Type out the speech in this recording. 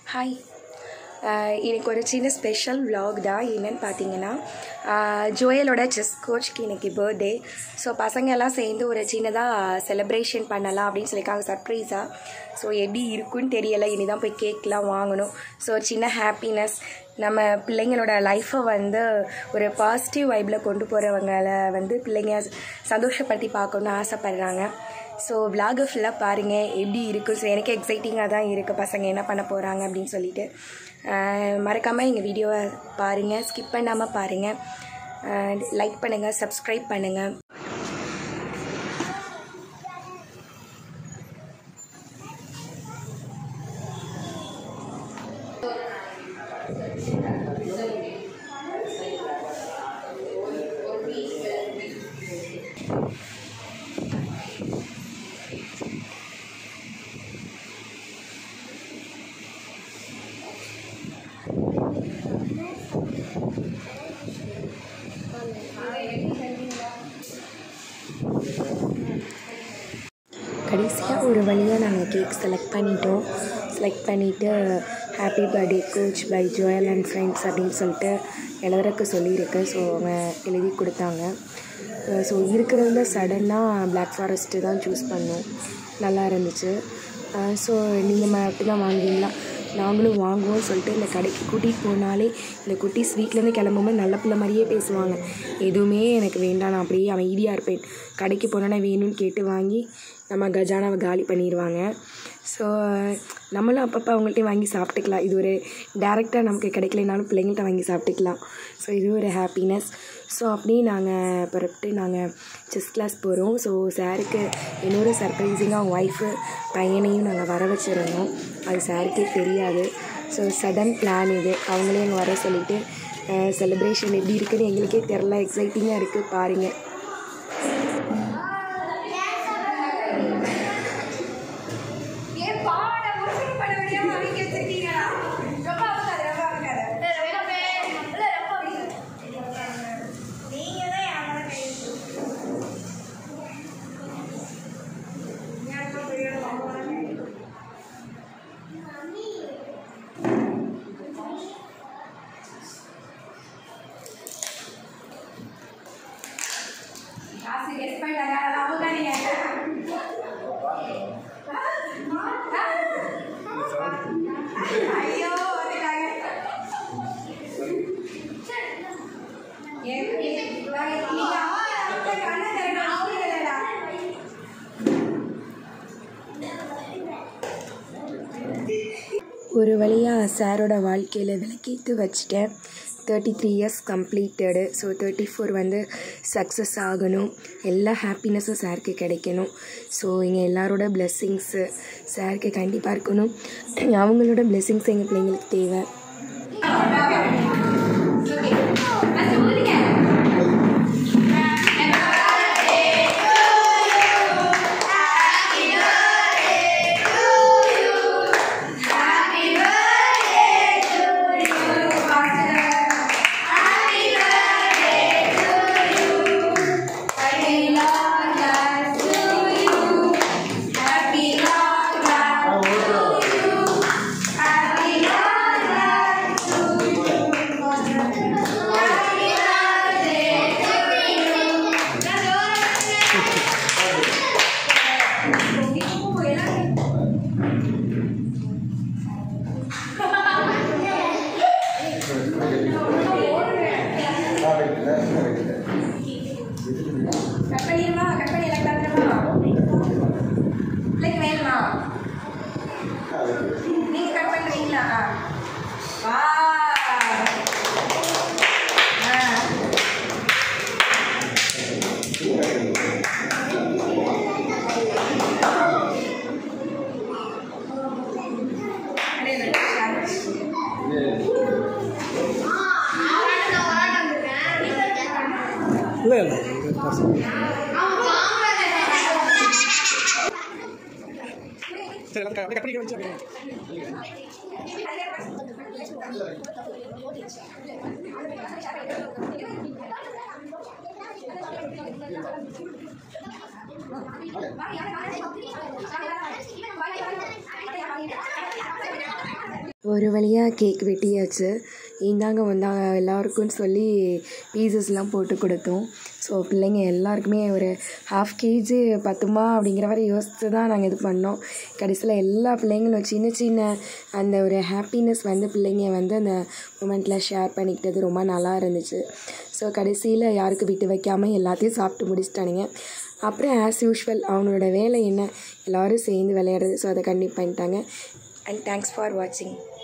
hi இன்னைக்கு ஒரு சின்ன ஸ்பெஷல் vlog தான் என்னன்னு பார்த்தீங்கன்னா ஆஹ் ஜோயலோட செஸ் கோச்க்கு இன்னைக்கு பர்த்டே ஸோ பசங்க எல்லாம் சேர்ந்து ஒரு சின்னதாக செலிப்ரேஷன் பண்ணலாம் அப்படின்னு சொல்லியிருக்காங்க சர்ப்ரைஸாக ஸோ எப்படி இருக்குன்னு தெரியலை இனி தான் போய் கேக்லாம் வாங்கணும் ஸோ சின்ன ஹாப்பினஸ் நம்ம பிள்ளைங்களோட லைஃப்பை வந்து ஒரு பாசிட்டிவ் வைப்பில் கொண்டு போகிறவங்களை வந்து பிள்ளைங்க சந்தோஷப்படுத்தி பார்க்கணுன்னு ஆசைப்பட்றாங்க ஸோ விலாகை ஃபுல்லாக பாருங்கள் எப்படி இருக்கும் ஸோ எனக்கு எக்ஸைட்டிங்காக தான் இருக்குது பசங்க என்ன பண்ண போகிறாங்க அப்படின்னு சொல்லிட்டு மறக்காமல் எங்கள் வீடியோவை பாருங்கள் ஸ்கிப் பண்ணாமல் பாருங்கள் லைக் பண்ணுங்கள் சப்ஸ்கிரைப் பண்ணுங்கள் கடைசியாக ஒரு வழியாக நாங்கள் கேக் செலக்ட் பண்ணிட்டோம் செலக்ட் பண்ணிவிட்டு happy birthday coach by Joel and friends அப்படின்னு சொல்லிட்டு எழுதுறக்கு சொல்லியிருக்கு ஸோ அவங்க எழுதி கொடுத்தாங்க ஸோ இருக்கிறதுல சடனாக பிளாக் ஃபாரஸ்ட்டு தான் சூஸ் பண்ணோம் நல்லா இருந்துச்சு ஸோ நீங்கள் மட்டும் தான் வாங்குவீங்களா நாங்களும் வாங்குவோம் சொல்லிட்டு இந்த கடைக்கு கூட்டிகிட்டு போனாலே இந்த குட்டீஸ் வீட்டிலேருந்து கிளம்பும்போது நல்ல பிள்ளை மாதிரியே பேசுவாங்க எதுவுமே எனக்கு வேண்டாம் நான் அப்படியே அமைதியாக இருப்பேன் கடைக்கு போனோன்னா வேணும்னு கேட்டு வாங்கி நம்ம கஜானாவை காலி பண்ணிடுவாங்க ஸோ நம்மளும் அப்பப்போ அவங்கள்ட்ட வாங்கி சாப்பிட்டுக்கலாம் இது ஒரு டேரெக்டாக நமக்கு கிடைக்கலனாலும் பிள்ளைங்கள்ட்ட வாங்கி சாப்பிட்டுக்கலாம் ஸோ இது ஒரு ஹாப்பினஸ் ஸோ அப்படியே நாங்கள் புறப்பட்டு நாங்கள் செஸ் கிளாஸ் போகிறோம் ஸோ சாருக்கு இன்னொரு சர்ப்ரைசிங்காக அவங்க ஒய்ஃபு பையனையும் நாங்கள் வர வச்சுருந்தோம் அது சாருக்கே தெரியாது ஸோ சடன் பிளான் இது அவங்களையும் அங்கே வர சொல்லிவிட்டு செலிப்ரேஷன் எப்படி இருக்குன்னு எங்களுக்கே தெரில எக்ஸைட்டிங்காக இருக்குது பாருங்கள் ஒரு வழியாக சாரோட வாழ்க்கையில் விளக்கேற்று வச்சுட்டேன் thirty three years completed so thirty four வந்து சக்ஸஸ் ஆகணும் எல்லா ஹாப்பினஸும் சாருக்கு கிடைக்கணும் ஸோ இங்கே எல்லாரோட பிளெஸ்ஸிங்ஸு சாருக்கு கண்டிப்பாக இருக்கணும் அவங்களோட பிளெஸ்ஸிங்ஸ் எங்கள் பிள்ளைங்களுக்கு தேவை கட் பண்ணிடுமா கட் பண்ணி எல்லாம் தந்துடுமா பிள்ளைக்கு வேணுமா நீங்கள் கட் பண்ணுறீங்களா வா ஆ இல்லை இல்லை இது பசங்க சரி அதை கட் பண்ணி வச்சு ஒரு வழியாக கேக் வெட்டியாச்சு இந்தாங்க வந்தாங்க எல்லாருக்கும் சொல்லி பீசஸ்லாம் போட்டு கொடுத்தோம் ஸோ பிள்ளைங்க எல்லாருக்குமே ஒரு ஹாஃப் கேஜி பத்துமா அப்படிங்கிற மாதிரி யோசித்து தான் நாங்கள் இது பண்ணோம் கடைசியில் எல்லா பிள்ளைங்களும் சின்ன சின்ன அந்த ஒரு ஹாப்பினஸ் வந்து பிள்ளைங்க வந்து அந்த மூமெண்ட்டில் ஷேர் பண்ணிக்கிட்டது ரொம்ப நல்லா இருந்துச்சு ஸோ கடைசியில் யாருக்கு விட்டு வைக்காமல் எல்லாத்தையும் சாப்பிட்டு முடிச்சிட்டானுங்க அப்புறம் ஆஸ் யூஷுவல் அவனோட வேலை என்ன எல்லோரும் சேர்ந்து விளையாடுறது ஸோ அதை கண்டிப்பாக பண்ணிட்டாங்க அண்ட் தேங்க்ஸ் ஃபார் வாட்சிங்